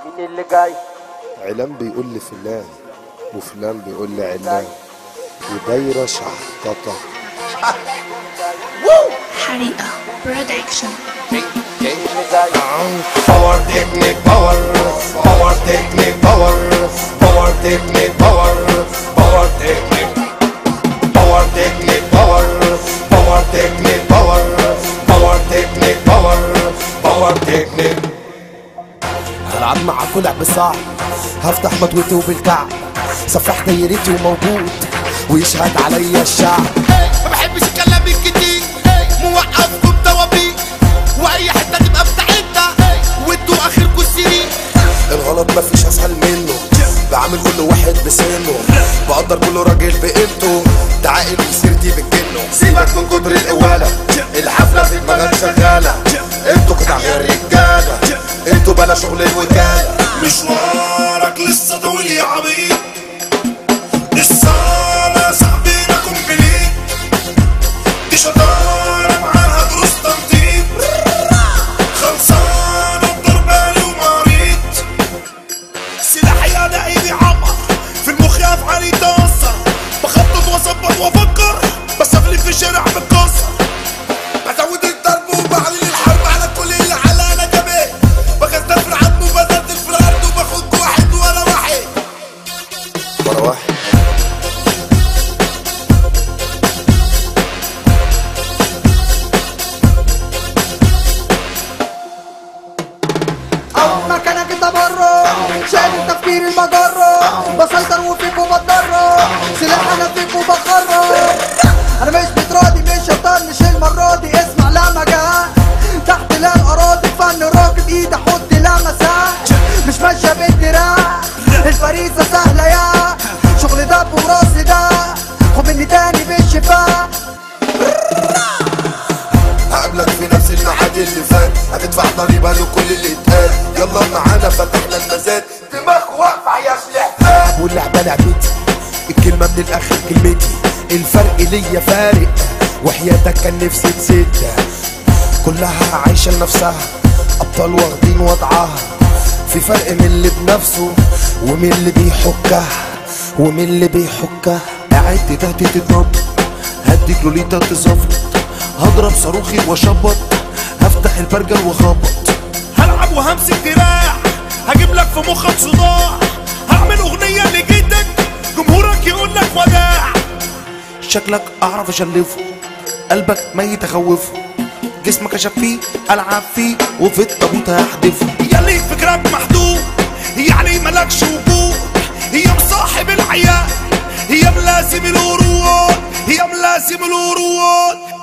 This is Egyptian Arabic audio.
مين اللي جاي علان بيقول لي فلان وفلان بيقول لي علان ودايرة شحططة حريقة برودكشن مين اللي جاي باور تكنيك باور باور تكنيك باور باور تكنيك باور باور تكنيك باور تكنيك باور باور تكنيك باور باور تكنيك باور باور تكنيك هلعب معاكوا لعب صعب هفتح مطوتي وبالكعب سفاح دايرتي وموجود ويشهد عليا الشعب ما بحبش الكلام الكتير موقفكم توابير واي حته تبقى بتاعتنا وانتوا اخركم السرير الغلط مفيش اسهل منه بعامل كل واحد بسنه بقدر كل راجل بقيمته ده عاقل وسيرتي بتجنه سيبك من كتر القواله الحفله في دماغك شغاله انتوا كده غير رجاله انتوا بلا شغل الوكاله مشوارك لسه طويل يا عبيط الصالة صاحبنا كومبليت دي شطارة معاها دروس تنطيط خلصانة بضربالي ومريض سلاحي انا ايدي عمر في المخ افعالي تأثر بخطط واظبط وافكر بس اغلب في شارع متكسر بزود الضرب وبعلن الحرب على كل اللي على انا كمان بغزل في العظم وبزلزل في الارض وباخد واحد ورا واحد مرة واحد أول ما كان كده بره شايل التفكير المجرة بسيطر وفيك وبتضرر سلاح أنا فيك وبخرج أنا مش بتراضي مش شيطان مش المرة دي اسمع لا مجال تحت لا الأراضي فن راكب إيدي أحط لا مساج مش ماشية بالدراع الفريسة سهلة يا شغل دب وراسي ده خد مني تاني بالشفاء هقابلك في نفس الميعاد اللي فات هتدفع ضريبة لكل اللي اتقال يلا معانا فتحنا المزاد دماغ واقفة يا سلاح واللعبة لعبتي الكلمة من الآخر كلمتي الفرق ليا فارق وحياتك كان نفسي تسد كلها عايشة لنفسها أبطال واخدين وضعها في فرق من اللي بنفسه ومن اللي بيحكها ومن اللي بيحكها قاعد تهدي تتنطط هديك لوليتا تزفلط هضرب صاروخي واشبط هفتح البرجر واخبط هلعب وهمسك دراع هجيب لك في مخك صداع هعمل اغنية لجدك جمهورك يقول لك وداع شكلك اعرف اشلفه قلبك ميت اخوفه جسمك اشب فيه العب فيه وفي التابوت هحدفه يلي فكرك محدود يعني ملكش وجود هي مصاحب العيال هي ملازم الورود هي ملازم الورود